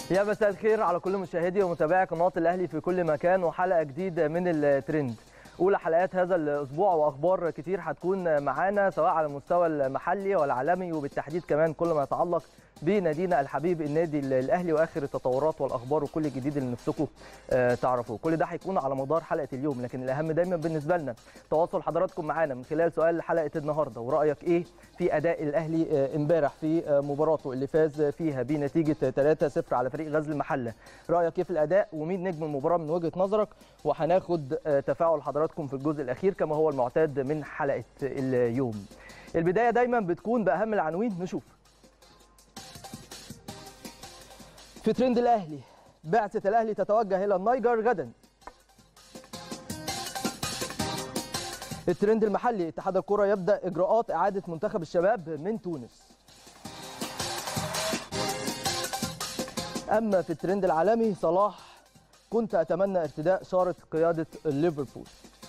يا مساء الخير على كل مشاهدي ومتابعي قناه الاهلي في كل مكان وحلقه جديده من الترند اولى حلقات هذا الاسبوع واخبار كتير هتكون معانا سواء على المستوى المحلي والعالمي وبالتحديد كمان كل ما يتعلق بنادينا الحبيب النادي الاهلي واخر التطورات والاخبار وكل الجديد اللي نفسكم تعرفوه كل ده هيكون على مدار حلقه اليوم لكن الاهم دايما بالنسبه لنا تواصل حضراتكم معانا من خلال سؤال حلقه النهارده ورايك ايه في اداء الاهلي امبارح في مباراته اللي فاز فيها بنتيجه 3-0 على فريق غزل المحله رايك ايه في الاداء ومين نجم المباراه من وجهه نظرك وهناخد تفاعل حضراتكم في الجزء الاخير كما هو المعتاد من حلقه اليوم البدايه دايما بتكون باهم العناوين نشوف في ترند الاهلي بعثه الاهلي تتوجه الى النيجر غدا الترند المحلي اتحاد الكره يبدا اجراءات اعاده منتخب الشباب من تونس اما في الترند العالمي صلاح كنت اتمنى ارتداء شاره قياده ليفربول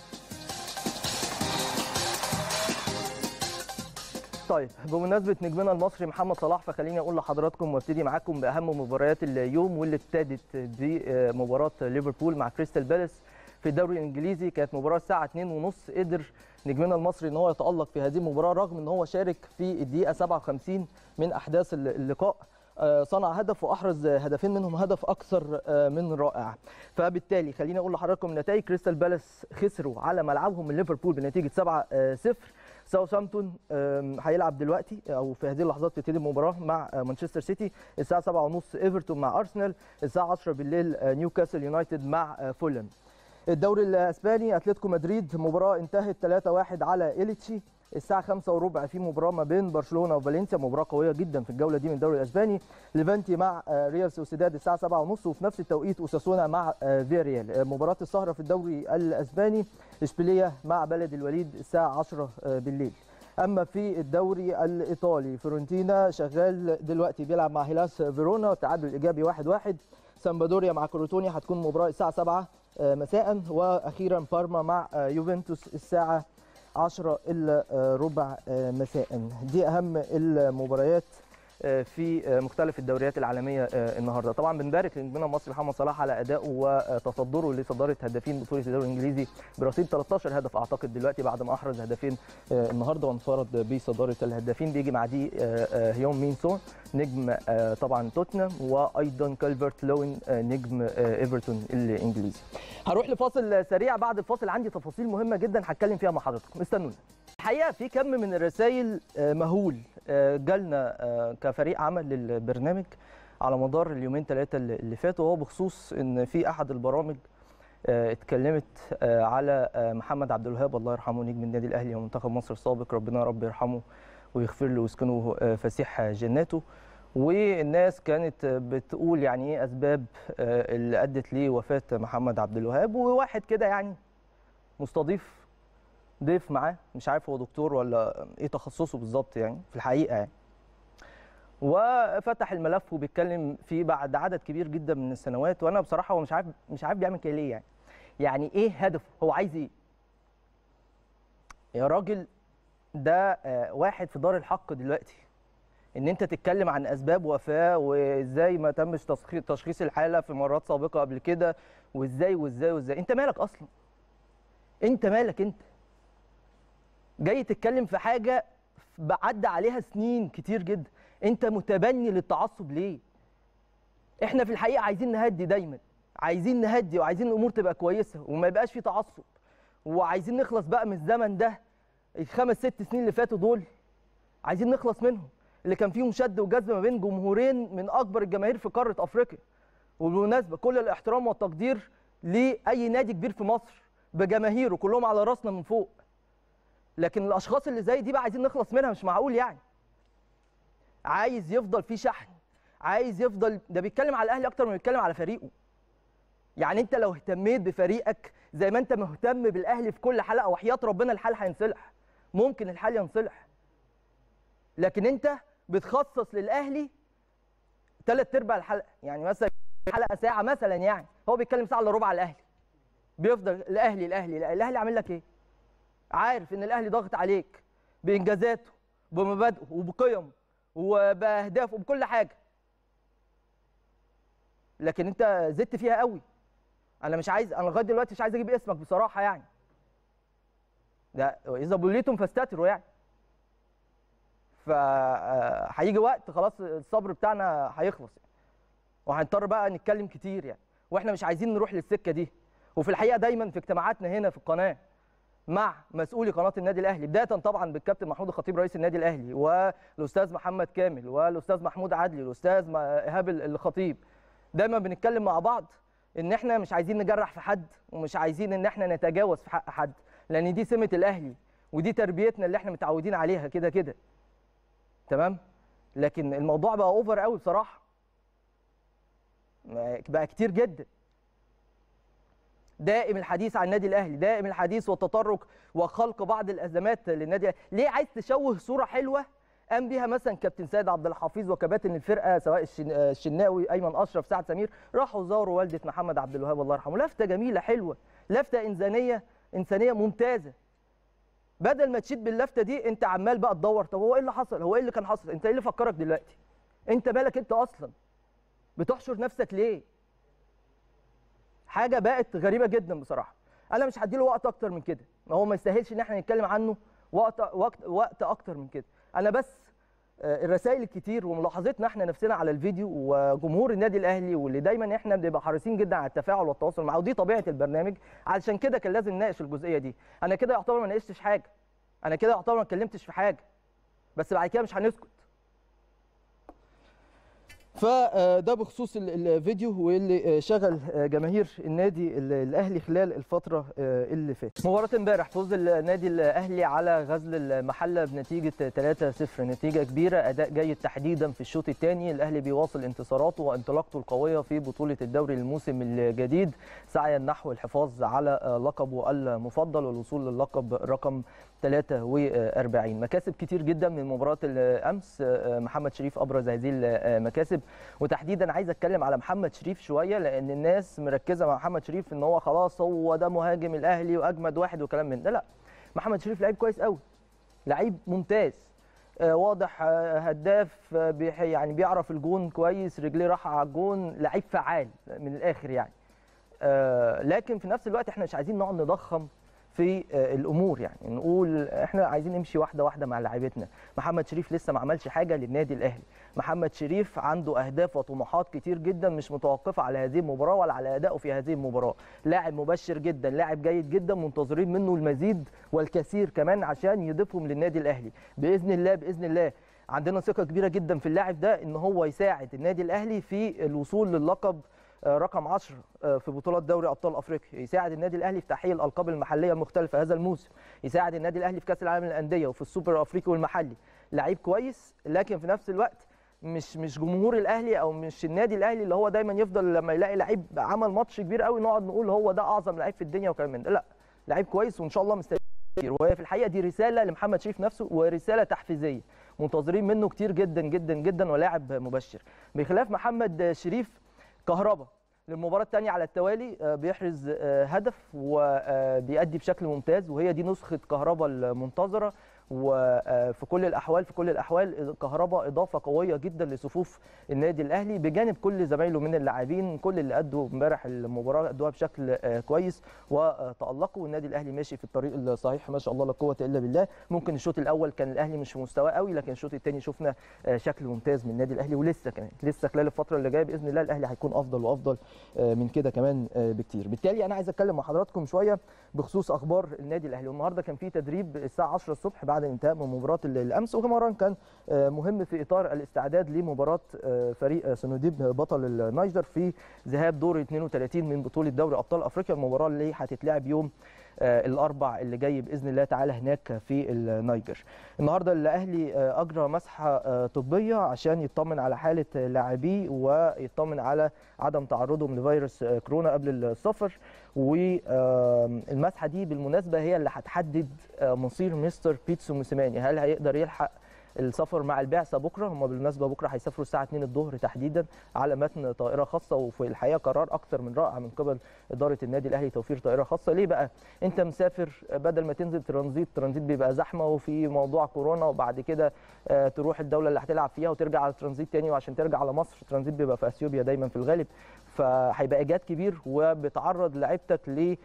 طيب بمناسبه نجمنا المصري محمد صلاح فخليني اقول لحضراتكم وابتدي معاكم باهم مباريات اليوم واللي ابتدت بمباراه ليفربول مع كريستال بالاس في الدوري الانجليزي كانت مباراه الساعه 2:30 قدر نجمنا المصري ان هو يتالق في هذه المباراه رغم ان هو شارك في الدقيقه 57 من احداث اللقاء صنع هدف واحرز هدفين منهم هدف اكثر من رائع فبالتالي خليني اقول لحضراتكم نتائج كريستال بالاس خسروا على ملعبهم من ليفربول بنتيجه 7-0 ساوثهامبتون هيلعب دلوقتي او في هذه اللحظات تبتدي المباراه مع مانشستر سيتي الساعه 7:30 ايفرتون مع ارسنال الساعه 10 بالليل نيوكاسل يونايتد مع فولم الدوري الاسباني اتلتيكو مدريد مباراه انتهت 3-1 على إليتشي الساعه 5 وربع في مباراه ما بين برشلونه وفالنسيا مباراه قويه جدا في الجوله دي من الدوري الاسباني ليفانتي مع ريال سوسيداد الساعه 7:30 وفي نفس التوقيت اوساسونا مع فياريال مباراه السهره في الدوري الاسباني اشبيليه مع بلد الوليد الساعه 10 بالليل اما في الدوري الايطالي فيورنتينا شغال دلوقتي بيلعب مع هيلاس فيرونا التعادل الايجابي 1-1 واحد واحد. سامبادوريا مع كروتوني هتكون مباراه الساعه 7 مساء واخيرا بارما مع يوفنتوس الساعه 10 الا ربع مساء دي اهم المباريات في مختلف الدوريات العالميه النهارده طبعا بنبارك لنجمنا المصري محمد صلاح على ادائه وتصدره لصداره هدافين بطوله الدوري الانجليزي برصيد 13 هدف اعتقد دلوقتي بعد ما احرز هدفين النهارده وانفرد بصداره الهدافين بيجي مع دي هيون مين سون نجم طبعا توتنهام وايضا كالفرت لوين نجم ايفرتون الانجليزي هروح لفاصل سريع بعد الفاصل عندي تفاصيل مهمه جدا هتكلم فيها مع حضراتكم استنونا الحقيقه في كم من الرسائل مهول جالنا كفريق عمل للبرنامج على مدار اليومين ثلاثه اللي فاتوا وهو بخصوص ان في احد البرامج اتكلمت على محمد عبد الوهاب الله يرحمه نجم النادي الاهلي ومنتخب مصر السابق ربنا يا رب يرحمه ويغفر له ويسكنه فسيح جناته والناس كانت بتقول يعني ايه اسباب اللي ادت لوفاه محمد عبد الوهاب وواحد كده يعني مستضيف ضيف معاه مش عارف هو دكتور ولا ايه تخصصه بالظبط يعني في الحقيقه يعني وفتح الملف وبيتكلم فيه بعد عدد كبير جدا من السنوات وانا بصراحه هو مش عارف مش عارف بيعمل كده ليه يعني يعني ايه هدفه هو عايز ايه يا راجل ده واحد في دار الحق دلوقتي ان انت تتكلم عن اسباب وفاه وازاي ما تمش تشخيص الحاله في مرات سابقه قبل كده وازاي وازاي وازاي انت مالك اصلا انت مالك انت جاي تتكلم في حاجه عدى عليها سنين كتير جدا انت متبني للتعصب ليه احنا في الحقيقه عايزين نهدي دايما عايزين نهدي وعايزين الامور تبقى كويسه وما يبقاش في تعصب وعايزين نخلص بقى من الزمن ده الخمس ست سنين اللي فاتوا دول عايزين نخلص منهم اللي كان فيهم شد وجذب ما بين جمهورين من اكبر الجماهير في قاره افريقيا وبالمناسبه كل الاحترام والتقدير لاي نادي كبير في مصر بجماهيره كلهم على راسنا من فوق لكن الاشخاص اللي زي دي بقى عايزين نخلص منها مش معقول يعني عايز يفضل في شحن عايز يفضل ده بيتكلم على الاهلي اكتر من بيتكلم على فريقه يعني انت لو اهتميت بفريقك زي ما انت مهتم بالاهلي في كل حلقه وحياه ربنا الحال هينصلح ممكن الحال ينصلح لكن انت بتخصص للاهلي ثلاث ارباع الحلقه يعني مثلا حلقه ساعه مثلا يعني هو بيتكلم ساعه الا ربع على الاهلي بيفضل الاهلي الاهلي الاهلي, الأهلي عامل لك ايه عارف ان الاهلي ضاغط عليك بانجازاته بمبادئه وبقيمه وباهدافه وبكل حاجه لكن انت زدت فيها قوي انا مش عايز انا لغايه دلوقتي مش عايز اجيب اسمك بصراحه يعني ده اذا بليتم فاستتروا يعني فهيجي وقت خلاص الصبر بتاعنا هيخلص يعني. وهنضطر بقى نتكلم كتير يعني واحنا مش عايزين نروح للسكه دي وفي الحقيقه دايما في اجتماعاتنا هنا في القناه مع مسؤولي قناه النادي الاهلي بدايه طبعا بالكابتن محمود الخطيب رئيس النادي الاهلي والاستاذ محمد كامل والاستاذ محمود عدلي والاستاذ ايهاب الخطيب دايما بنتكلم مع بعض ان احنا مش عايزين نجرح في حد ومش عايزين ان احنا نتجاوز في حق حد لان دي سمه الاهلي ودي تربيتنا اللي احنا متعودين عليها كده كده تمام لكن الموضوع بقى اوفر قوي بصراحه بقى كتير جدا دائم الحديث عن النادي الاهلي دائم الحديث والتطرق وخلق بعض الازمات للنادي ليه عايز تشوه صوره حلوه قام بيها مثلا كابتن سيد عبد الحفيظ وكباتن الفرقه سواء الشناوي ايمن اشرف سعد سمير راحوا زاروا والده محمد عبد الوهاب الله يرحمه لفته جميله حلوه لفته انسانيه انسانيه ممتازه بدل ما تشيد باللفته دي انت عمال بقى تدور طب هو ايه اللي حصل هو ايه اللي كان حصل انت ايه اللي فكرك دلوقتي انت بالك انت اصلا بتحشر نفسك ليه حاجه بقت غريبه جدا بصراحه انا مش هديله وقت اكتر من كده ما هو ما يستاهلش ان احنا نتكلم عنه وقت وقت وقت اكتر من كده انا بس الرسائل الكتير وملاحظتنا احنا نفسنا على الفيديو وجمهور النادي الاهلي واللي دايما احنا بنبقى حريصين جدا على التفاعل والتواصل معاه ودي طبيعه البرنامج علشان كده كان لازم نناقش الجزئيه دي انا كده يعتبر ما ناقشتش حاجه انا كده يعتبر ما اتكلمتش في حاجه بس بعد كده مش هنسكت فده بخصوص الفيديو واللي شغل جماهير النادي الاهلي خلال الفتره اللي فاتت. مباراه امبارح فوز النادي الاهلي على غزل المحله بنتيجه 3-0 نتيجه كبيره اداء جيد تحديدا في الشوط الثاني الاهلي بيواصل انتصاراته وانطلاقته القويه في بطوله الدوري الموسم الجديد سعيا نحو الحفاظ على لقبه المفضل والوصول للقب رقم 43 مكاسب كتير جدا من مباراه الامس محمد شريف ابرز هذه المكاسب وتحديدا عايز اتكلم على محمد شريف شويه لان الناس مركزه مع محمد شريف ان هو خلاص هو ده مهاجم الاهلي واجمد واحد وكلام من ده لا محمد شريف لعيب كويس قوي لعيب ممتاز واضح هداف يعني بيعرف الجون كويس رجليه راحه على الجون لعيب فعال من الاخر يعني لكن في نفس الوقت احنا مش عايزين نقعد نضخم في الامور يعني نقول احنا عايزين نمشي واحده واحده مع لعيبتنا محمد شريف لسه ما عملش حاجه للنادي الاهلي محمد شريف عنده اهداف وطموحات كتير جدا مش متوقفه على هذه المباراه ولا على ادائه في هذه المباراه لاعب مبشر جدا لاعب جيد جدا منتظرين منه المزيد والكثير كمان عشان يضيفهم للنادي الاهلي باذن الله باذن الله عندنا ثقه كبيره جدا في اللاعب ده ان هو يساعد النادي الاهلي في الوصول للقب رقم 10 في بطولات دوري ابطال افريقيا يساعد النادي الاهلي في تحقيق الالقاب المحليه المختلفه هذا الموسم يساعد النادي الاهلي في كاس العالم للانديه وفي السوبر الافريقي والمحلي لعيب كويس لكن في نفس الوقت مش مش جمهور الاهلي او مش النادي الاهلي اللي هو دايما يفضل لما يلاقي لعيب عمل ماتش كبير قوي نقعد نقول هو ده اعظم لعيب في الدنيا وكلام من ده لا لعيب كويس وان شاء الله مستني كتير وهي في الحقيقه دي رساله لمحمد شريف نفسه ورساله تحفيزيه منتظرين منه كتير جدا جدا جدا ولاعب مبشر بخلاف محمد شريف كهربا للمباراه الثانيه على التوالي بيحرز هدف وبيأدي بشكل ممتاز وهي دي نسخه كهربا المنتظره وفي كل الاحوال في كل الاحوال كهربا اضافه قويه جدا لصفوف النادي الاهلي بجانب كل زمايله من اللاعبين كل اللي ادوا امبارح المباراه ادوها بشكل كويس وتالقوا والنادي الاهلي ماشي في الطريق الصحيح ما شاء الله لا قوه الا بالله ممكن الشوط الاول كان الاهلي مش في مستواه قوي لكن الشوط الثاني شفنا شكل ممتاز من النادي الاهلي ولسه كمان لسه خلال الفتره اللي جايه باذن الله الاهلي هيكون افضل وافضل من كده كمان بكتير بالتالي انا عايز اتكلم مع حضراتكم شويه بخصوص اخبار النادي الاهلي والنهارده كان في تدريب الساعه 10 الصبح بعد انتهاء من مباراه الامس وكمان كان مهم في اطار الاستعداد لمباراه فريق سنوديب بطل النيجر في ذهاب دور 32 من بطوله دوري ابطال افريقيا المباراه اللي هتتلعب يوم الاربع اللي جاي باذن الله تعالى هناك في النيجر. النهارده الاهلي اجرى مسحه طبيه عشان يطمن على حاله لاعبيه ويطمن على عدم تعرضهم لفيروس كورونا قبل السفر والمسحه دي بالمناسبه هي اللي هتحدد مصير مستر بيتسو موسيماني هل هيقدر يلحق السفر مع البعثه بكره هم بالمناسبه بكره هيسافروا الساعه 2 الظهر تحديدا على متن طائره خاصه وفي الحقيقه قرار اكثر من رائع من قبل اداره النادي الاهلي توفير طائره خاصه ليه بقى انت مسافر بدل ما تنزل ترانزيت ترانزيت بيبقى زحمه وفي موضوع كورونا وبعد كده آه، تروح الدوله اللي هتلعب فيها وترجع على ترانزيت تاني وعشان ترجع على مصر ترانزيت بيبقى في اثيوبيا دايما في الغالب فهيبقى ايجاد كبير وبتعرض لعيبتك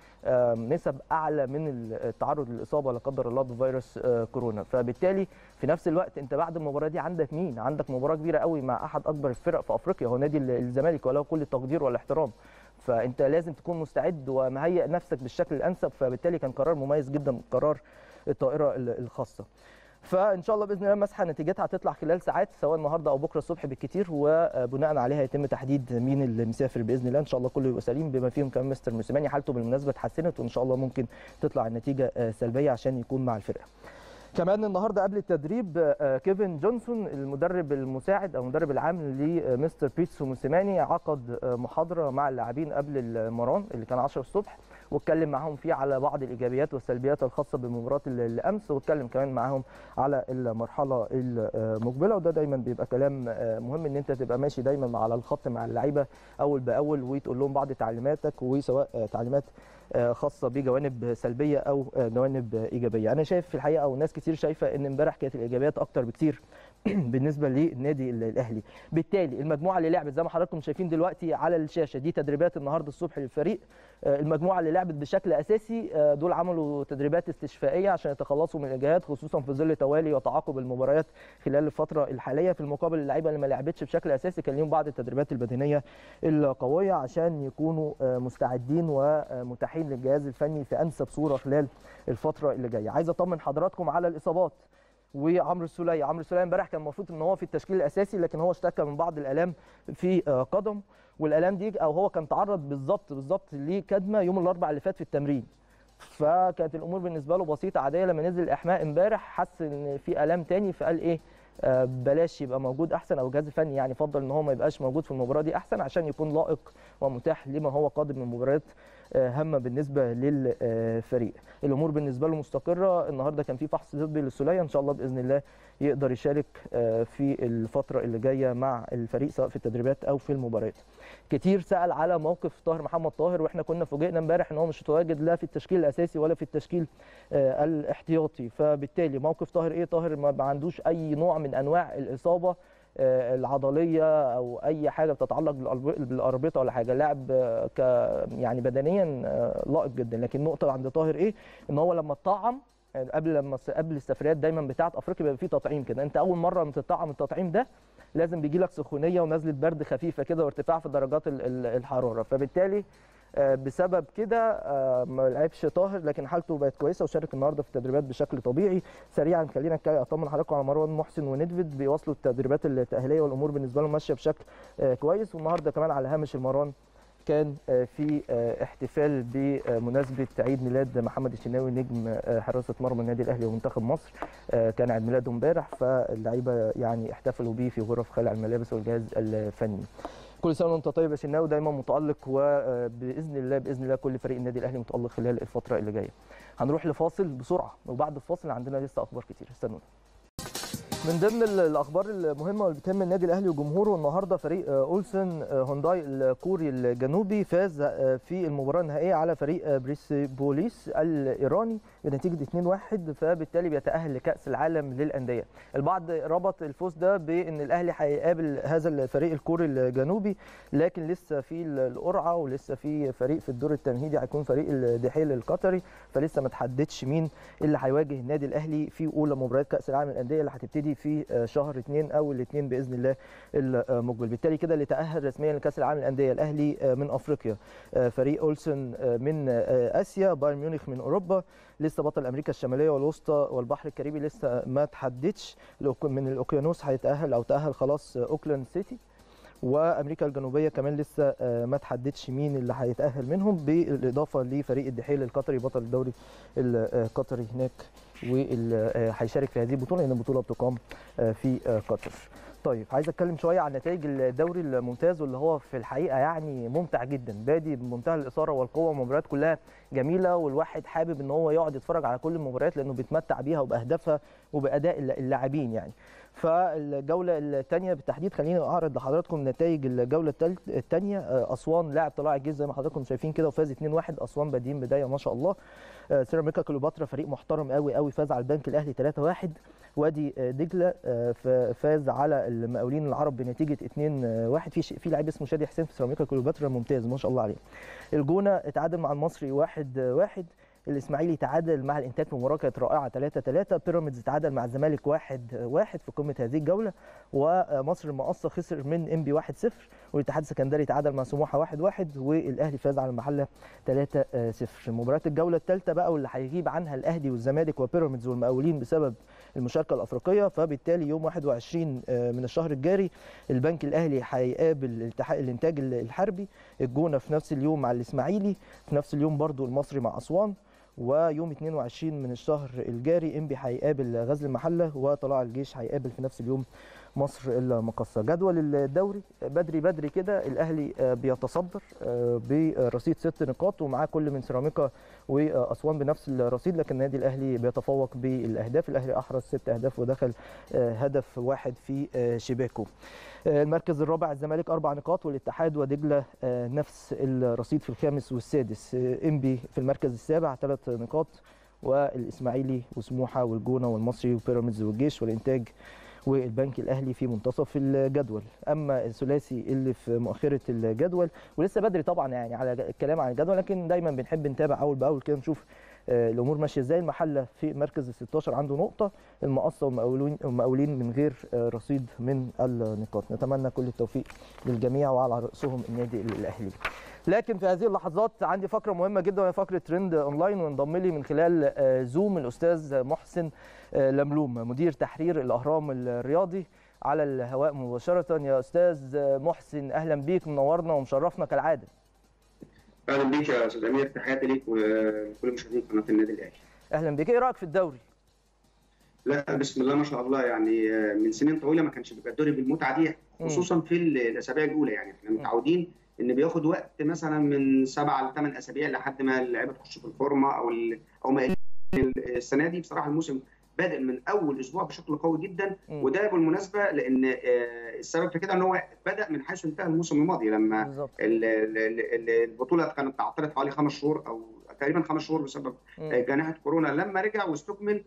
لنسب اعلى من التعرض للاصابه لا قدر الله بفيروس آه، كورونا فبالتالي في نفس الوقت انت بعد المباراه دي عندك مين عندك مباراه كبيره قوي مع احد اكبر الفرق في افريقيا هو نادي الزمالك وله كل التقدير والاحترام فانت لازم تكون مستعد ومهيئ نفسك بالشكل الانسب فبالتالي كان قرار مميز جدا قرار الطائره الخاصه فان شاء الله باذن الله المسحه نتيجتها هتطلع خلال ساعات سواء النهارده او بكره الصبح بالكتير وبناء عليها يتم تحديد مين اللي مسافر باذن الله ان شاء الله كله يبقى سليم بما فيهم كمان مستر موسيماني حالته بالمناسبه اتحسنت وان شاء الله ممكن تطلع النتيجه آه، سلبيه عشان يكون مع الفرقه كمان النهارده قبل التدريب آه، كيفن جونسون المدرب المساعد او المدرب العام لمستر بيتسو موسيماني عقد آه، محاضره مع اللاعبين قبل المران اللي كان 10 الصبح واتكلم معاهم فيه على بعض الايجابيات والسلبيات الخاصه بمباراه الامس واتكلم كمان معاهم على المرحله المقبله وده دايما بيبقى كلام آه، مهم ان انت تبقى ماشي دايما على الخط مع اللعيبه اول باول وتقول لهم بعض تعليماتك وسواء آه، تعليمات آه، خاصه بجوانب سلبيه او آه، جوانب ايجابيه انا شايف في الحقيقه وناس كتير شايفه ان امبارح كانت الايجابيات اكتر بكتير بالنسبه للنادي الاهلي بالتالي المجموعه اللي لعبت زي ما حضراتكم شايفين دلوقتي على الشاشه دي تدريبات النهارده الصبح للفريق آه، المجموعه اللي لعبت بشكل اساسي آه، دول عملوا تدريبات استشفائيه عشان يتخلصوا من الاجهاد خصوصا في ظل توالي وتعاقب المباريات خلال الفتره الحاليه في المقابل اللعيبه اللي ما لعبتش بشكل اساسي كان ليهم بعض التدريبات البدنيه القويه عشان يكونوا آه، مستعدين ومتاحين للجهاز الفني في انسب صوره خلال الفتره اللي جايه عايز اطمن حضراتكم على الاصابات وعمرو السوليه عمرو السوليه امبارح كان المفروض ان هو في التشكيل الاساسي لكن هو اشتكى من بعض الالام في آه، قدم والالام دي او هو كان تعرض بالظبط بالظبط لكدمه يوم الاربعاء اللي فات في التمرين فكانت الامور بالنسبه له بسيطه عاديه لما نزل الاحماء امبارح حس ان في الام تاني فقال ايه آه، بلاش يبقى موجود احسن او الجهاز الفني يعني فضل ان هو ما يبقاش موجود في المباراه دي احسن عشان يكون لائق ومتاح لما هو قادم من مباريات آه، هامه بالنسبه للفريق الامور بالنسبه له مستقره النهارده كان في فحص طبي للسوليه ان شاء الله باذن الله يقدر يشارك آه، في الفتره اللي جايه مع الفريق سواء في التدريبات او في المباريات كتير سال على موقف طاهر محمد طاهر واحنا كنا فوجئنا امبارح ان هو مش متواجد لا في التشكيل الاساسي ولا في التشكيل آه، الاحتياطي فبالتالي موقف طاهر ايه طاهر ما عندوش اي نوع من انواع الاصابه آه، العضليه او اي حاجه بتتعلق بالأرب- بالاربطه ولا حاجه لاعب آه، ك يعني بدنيا آه، لائق جدا لكن النقطه عند طاهر ايه ان هو لما اتطعم آه، قبل لما قبل السفريات دايما بتاعه افريقيا بيبقى فيه تطعيم كده انت اول مره لما تطعم التطعيم ده لازم بيجي لك سخونيه ونزله برد خفيفه كده وارتفاع في درجات ال- ال- الحراره فبالتالي آه، بسبب كده آه، ما لعبش طاهر لكن حالته بقت كويسه وشارك النهارده في التدريبات بشكل طبيعي سريعا خلينا نتكلم- اطمن حضراتكم على مروان محسن وندفيد بيواصلوا التدريبات التاهيليه والامور بالنسبه لهم ماشيه بشكل آه، كويس والنهارده كمان على هامش المران كان آه، في آه، احتفال بمناسبه عيد ميلاد محمد الشناوي نجم آه، حراسه مرمى النادي الاهلي ومنتخب مصر آه، كان عيد ميلاده امبارح فاللعيبه يعني احتفلوا بيه في غرف خلع الملابس والجهاز الفني كل سنه وانت طيب يا شناوي دايما متالق وباذن الله باذن الله كل فريق النادي الاهلي متالق خلال الفتره اللي جايه هنروح لفاصل بسرعه وبعد الفاصل عندنا لسه اخبار كتير استنونا من ضمن ال- الاخبار المهمه واللي بتهم النادي الاهلي وجمهوره النهارده فريق آه، اولسن آه، هونداي الكوري الجنوبي فاز آه، في المباراه النهائيه على فريق آه، بريس بوليس الايراني بنتيجه 2-1 فبالتالي بيتاهل لكاس العالم للانديه البعض ربط الفوز ده بان الاهلي هيقابل هذا الفريق الكوري الجنوبي لكن لسه في القرعه ولسه في فريق في الدور التمهيدي هيكون فريق الدحيل القطري فلسه ما تحددش مين اللي هيواجه النادي الاهلي في اولى مباريات كاس العالم للانديه اللي هتبتدي في آه، شهر اثنين او الاثنين باذن الله المقبل بالتالي كده اللي تاهل رسميا لكاس العالم للانديه الاهلي آه، من افريقيا آه، فريق اولسن آه، من آه، اسيا بايرن ميونخ من اوروبا لسه بطل امريكا الشماليه والوسطى والبحر الكاريبي لسه ما تحددش الأوك- من الاوقيانوس هيتاهل او تاهل خلاص آه، اوكلاند سيتي وامريكا الجنوبيه كمان لسه آه، ما تحددش مين اللي هيتاهل منهم بالاضافه لفريق الدحيل القطري بطل الدوري القطري هناك واللي هيشارك في هذه البطوله لان البطوله بتقام آه، في آه، قطر. طيب عايز اتكلم شويه عن نتائج الدوري الممتاز واللي هو في الحقيقه يعني ممتع جدا بادي بمنتهى الاثاره والقوه المباريات كلها جميله والواحد حابب ان هو يقعد يتفرج على كل المباريات لانه بيتمتع بيها وباهدافها وباداء اللاعبين يعني فالجوله الثانيه بالتحديد خليني اعرض لحضراتكم نتائج الجوله الثانيه اسوان لاعب طلائع الجيش زي ما حضراتكم شايفين كده وفاز 2-1 اسوان بادين بدايه ما شاء الله سيراميكا كليوباترا فريق محترم قوي قوي فاز على البنك الاهلي 3-1 وادي دجله فاز على المقاولين العرب بنتيجه 2-1 في في لعيب اسمه شادي حسين في سيراميكا كليوباترا ممتاز ما شاء الله عليه الجونه اتعادل مع المصري 1-1 الاسماعيلي تعادل مع الانتاج في مباراه كانت رائعه 3 3 بيراميدز تعادل مع الزمالك 1 1 في قمه هذه الجوله ومصر المقصه خسر من ام بي 1 0 والاتحاد السكندري تعادل مع سموحه 1 1 والاهلي فاز على المحله 3 0 مباريات الجوله الثالثه بقى واللي هيغيب عنها الاهلي والزمالك وبيراميدز والمقاولين بسبب المشاركه الافريقيه فبالتالي يوم 21 من الشهر الجاري البنك الاهلي هيقابل التحق الانتاج الحربي الجونه في نفس اليوم مع الاسماعيلي في نفس اليوم برضو المصري مع اسوان ويوم 22 من الشهر الجاري انبي هيقابل غزل المحله وطلائع الجيش هيقابل في نفس اليوم مصر المقصه جدول الدوري بدري بدري كده الاهلي بيتصدر برصيد ست نقاط ومعاه كل من سيراميكا واسوان بنفس الرصيد لكن النادي الاهلي بيتفوق بالاهداف الاهلي احرز ست اهداف ودخل هدف واحد في شباكه المركز الرابع الزمالك اربع نقاط والاتحاد ودجله نفس الرصيد في الخامس والسادس انبي في المركز السابع ثلاث نقاط والاسماعيلي وسموحه والجونه والمصري وبيراميدز والجيش والانتاج والبنك الاهلي في منتصف الجدول اما الثلاثي اللي في مؤخره الجدول ولسه بدري طبعا يعني على الكلام عن الجدول لكن دايما بنحب نتابع اول باول كده نشوف الامور ماشيه ازاي المحله في مركز ال 16 عنده نقطه المقصه والمقاولين المقاولين من غير رصيد من النقاط نتمنى كل التوفيق للجميع وعلى راسهم النادي الاهلي لكن في هذه اللحظات عندي فقره مهمه جدا وهي فقره ترند اونلاين وانضم لي من خلال زوم الاستاذ محسن لملوم مدير تحرير الاهرام الرياضي على الهواء مباشره يا استاذ محسن اهلا بيك منورنا ومشرفنا كالعاده اهلا بيك يا استاذ امير تحياتي ليك وكل مشاهدين قناه النادي الاهلي اهلا بيك ايه رايك في الدوري لا بسم الله ما شاء الله يعني من سنين طويله ما كانش بيبقى الدوري بالمتعه دي خصوصا في الاسابيع الاولى يعني احنا متعودين ان بياخد وقت مثلا من سبعه لثمان اسابيع لحد ما اللعيبه تخش في الفورمه او او ما السنه دي بصراحه الموسم بادئ من اول اسبوع بشكل قوي جدا م. وده بالمناسبه لان السبب في كده ان هو بدا من حيث انتهى الموسم الماضي لما البطوله كانت تعطلت حوالي خمس شهور او تقريبا خمس شهور بسبب جائحه كورونا لما رجع واستكمل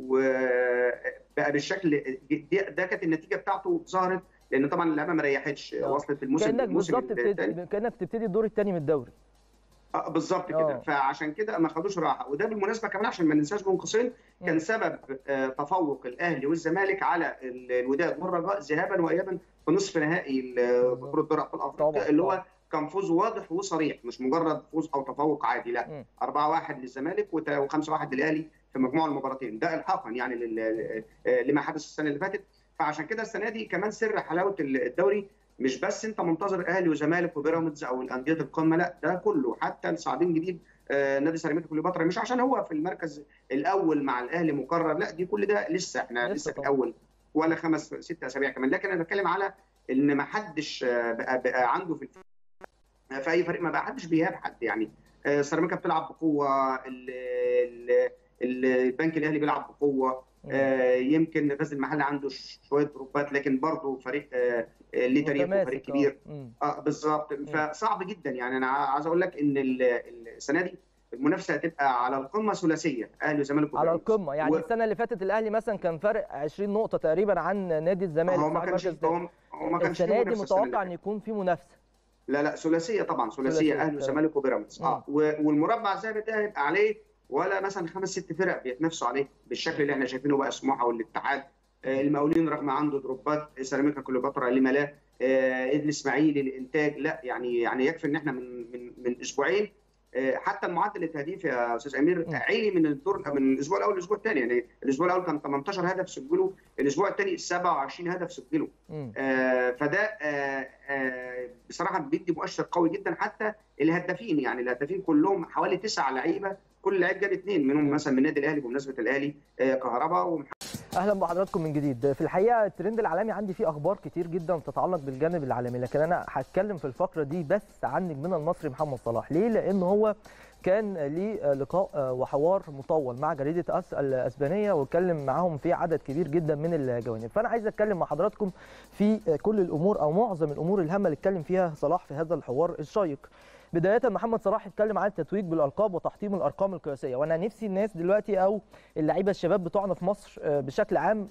وبقى بالشكل ده كانت النتيجه بتاعته ظهرت لان طبعا اللعبه ما ريحتش وصلت الموسم كانك بالظبط بتبتدي كانك تبتدي الدور الثاني من الدوري اه بالظبط كده فعشان كده ما خدوش راحه وده بالمناسبه كمان عشان ما ننساش بين قوسين كان سبب آه تفوق الاهلي والزمالك على الوداد والرجاء ذهابا وايابا في نصف نهائي بطوله دوري ابطال افريقيا اللي هو كان فوز واضح وصريح مش مجرد فوز او تفوق عادي لا 4-1 للزمالك و5-1 للاهلي في مجموع المباراتين ده الحاقا يعني لما حدث السنه اللي فاتت فعشان كده السنه دي كمان سر حلاوه الدوري مش بس انت منتظر اهلي وزمالك وبيراميدز او الانديه القمه لا ده كله حتى الصاعدين جديد آه نادي سيراميكا كليوباترا مش عشان هو في المركز الاول مع الاهلي مقرر لا دي كل ده لسه احنا لسه, لسه في الاول ولا خمس ست اسابيع كمان لكن انا بتكلم على ان ما حدش بقى, بقى عنده في في اي فريق ما بقى حدش بيهاب حد يعني آه سيراميكا بتلعب بقوه البنك الاهلي بيلعب بقوه آه يمكن غزل المحله عنده شويه دروبات لكن برضه فريق آه ليه تاريخ وفريق كبير اه بالظبط فصعب جدا يعني انا عايز اقول لك ان السنه دي المنافسه هتبقى على القمه ثلاثيه اهلي وزمالك على القمه يعني و... السنه اللي فاتت الاهلي مثلا كان فرق 20 نقطه تقريبا عن نادي الزمالك هو ما كانش هو ما كانش السنه دي متوقع ان يكون في منافسه لا لا ثلاثيه طبعا ثلاثيه اهلي وزمالك وبيراميدز اه والمربع الذهبي ده هيبقى عليه ولا مثلا خمس ست فرق بيتنافسوا عليه بالشكل اللي احنا شايفينه بقى سموحه والاتحاد المقاولين رغم عنده دروبات سيراميكا كليوباترا لما لا الاسماعيلي الانتاج لا يعني يعني يكفي ان احنا من من من اسبوعين حتى المعدل التهديف يا استاذ امير عالي من الدور من الاسبوع الاول للاسبوع الثاني يعني الاسبوع الاول كان 18 هدف سجلوا الاسبوع الثاني 27 هدف سجلوا آه فده آه آه بصراحه بيدي مؤشر قوي جدا حتى الهدافين يعني الهدافين كلهم حوالي تسع لعيبه كل لعيب جاب اثنين منهم مثلا من النادي الاهلي بمناسبه الاهلي كهرباء اهلا بحضراتكم من جديد في الحقيقه الترند العالمي عندي فيه اخبار كتير جدا تتعلق بالجانب العالمي لكن انا هتكلم في الفقره دي بس عن نجمنا المصري محمد صلاح ليه لان هو كان ليه لقاء وحوار مطول مع جريده اس الاسبانيه واتكلم معاهم في عدد كبير جدا من الجوانب فانا عايز اتكلم مع حضراتكم في كل الامور او معظم الامور الهامه اللي اتكلم فيها صلاح في هذا الحوار الشيق بدايه محمد صلاح اتكلم عن التتويج بالالقاب وتحطيم الارقام القياسيه وانا نفسي الناس دلوقتي او اللعيبه الشباب بتوعنا في مصر بشكل عام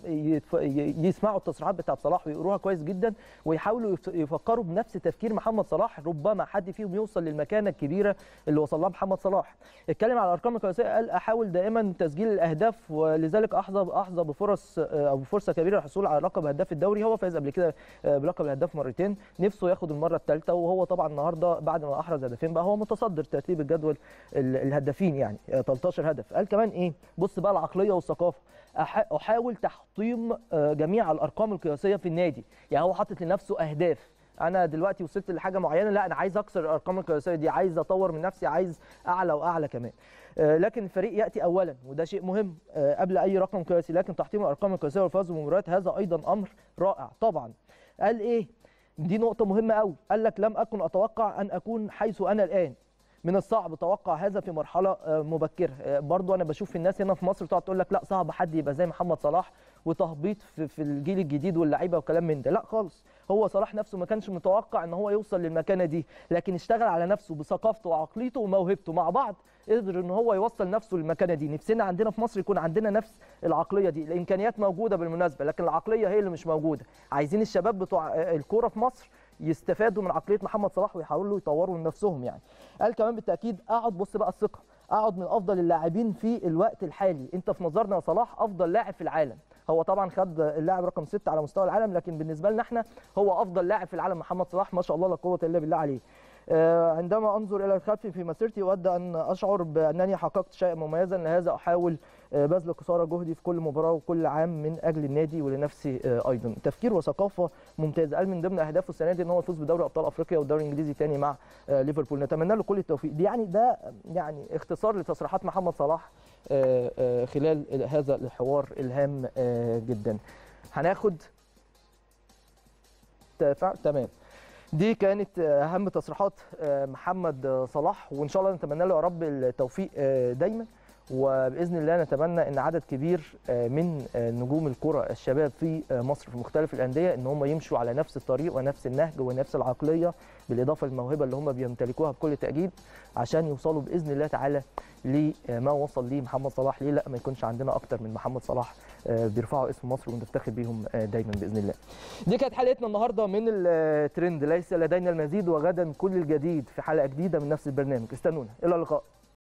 يسمعوا التصريحات بتاعت صلاح ويقروها كويس جدا ويحاولوا يفكروا بنفس تفكير محمد صلاح ربما حد فيهم يوصل للمكانه الكبيره اللي وصل لها محمد صلاح اتكلم على الارقام القياسيه قال احاول دائما تسجيل الاهداف ولذلك احظى احظى بفرص او بفرصه كبيره للحصول على لقب هداف الدوري هو فاز قبل كده بلقب الهداف مرتين نفسه ياخد المره الثالثه وهو طبعا النهارده بعد ما احرز هدفين بقى هو متصدر ترتيب الجدول الهدافين يعني 13 هدف قال كمان ايه بص بقى العقليه والثقافه احاول تحطيم جميع الارقام القياسيه في النادي يعني هو حاطط لنفسه اهداف انا دلوقتي وصلت لحاجه معينه لا انا عايز اكسر الارقام القياسيه دي عايز اطور من نفسي عايز اعلى واعلى كمان لكن الفريق ياتي اولا وده شيء مهم قبل اي رقم قياسي لكن تحطيم الارقام القياسيه والفوز بالمباريات هذا ايضا امر رائع طبعا قال ايه دي نقطة مهمة قوي قال لك لم أكن أتوقع أن أكون حيث أنا الآن من الصعب توقع هذا في مرحلة مبكرة برضو أنا بشوف الناس هنا في مصر تقعد تقول لك لا صعب حد يبقى زي محمد صلاح وتهبيط في, في الجيل الجديد واللعيبة وكلام من ده لا خالص هو صلاح نفسه ما كانش متوقع ان هو يوصل للمكانه دي لكن اشتغل على نفسه بثقافته وعقليته وموهبته مع بعض قدر ان هو يوصل نفسه للمكانه دي نفسنا عندنا في مصر يكون عندنا نفس العقليه دي الامكانيات موجوده بالمناسبه لكن العقليه هي اللي مش موجوده عايزين الشباب بتوع الكوره في مصر يستفادوا من عقليه محمد صلاح ويحاولوا يطوروا من نفسهم يعني قال كمان بالتاكيد اقعد بص بقى الثقه اقعد من افضل اللاعبين في الوقت الحالي انت في نظرنا يا صلاح افضل لاعب في العالم هو طبعا خد اللاعب رقم 6 على مستوى العالم لكن بالنسبه لنا احنا هو افضل لاعب في العالم محمد صلاح ما شاء الله لا قوه الا بالله عليه عندما انظر الى الخلف في مسيرتي اود ان اشعر بانني حققت شيئا مميزا لهذا احاول بذل قصارى جهدي في كل مباراه وكل عام من اجل النادي ولنفسي ايضا تفكير وثقافه ممتازه قال من ضمن اهدافه السنه دي ان هو يفوز بدوري ابطال افريقيا والدوري الانجليزي ثاني مع ليفربول نتمنى له كل التوفيق دي يعني ده يعني اختصار لتصريحات محمد صلاح خلال هذا الحوار الهام جدا هناخد تمام دي كانت اهم تصريحات محمد صلاح وان شاء الله نتمنى له يا رب التوفيق دايما وباذن الله نتمنى ان عدد كبير من نجوم الكره الشباب في مصر في مختلف الانديه ان هم يمشوا على نفس الطريق ونفس النهج ونفس العقليه بالاضافه للموهبه اللي هم بيمتلكوها بكل تاكيد عشان يوصلوا باذن الله تعالى لما وصل ليه محمد صلاح ليه لا ما يكونش عندنا اكتر من محمد صلاح بيرفعوا اسم مصر ونفتخر بيهم دايما باذن الله. دي كانت حلقتنا النهارده من الترند ليس لدينا المزيد وغدا كل الجديد في حلقه جديده من نفس البرنامج استنونا الى اللقاء.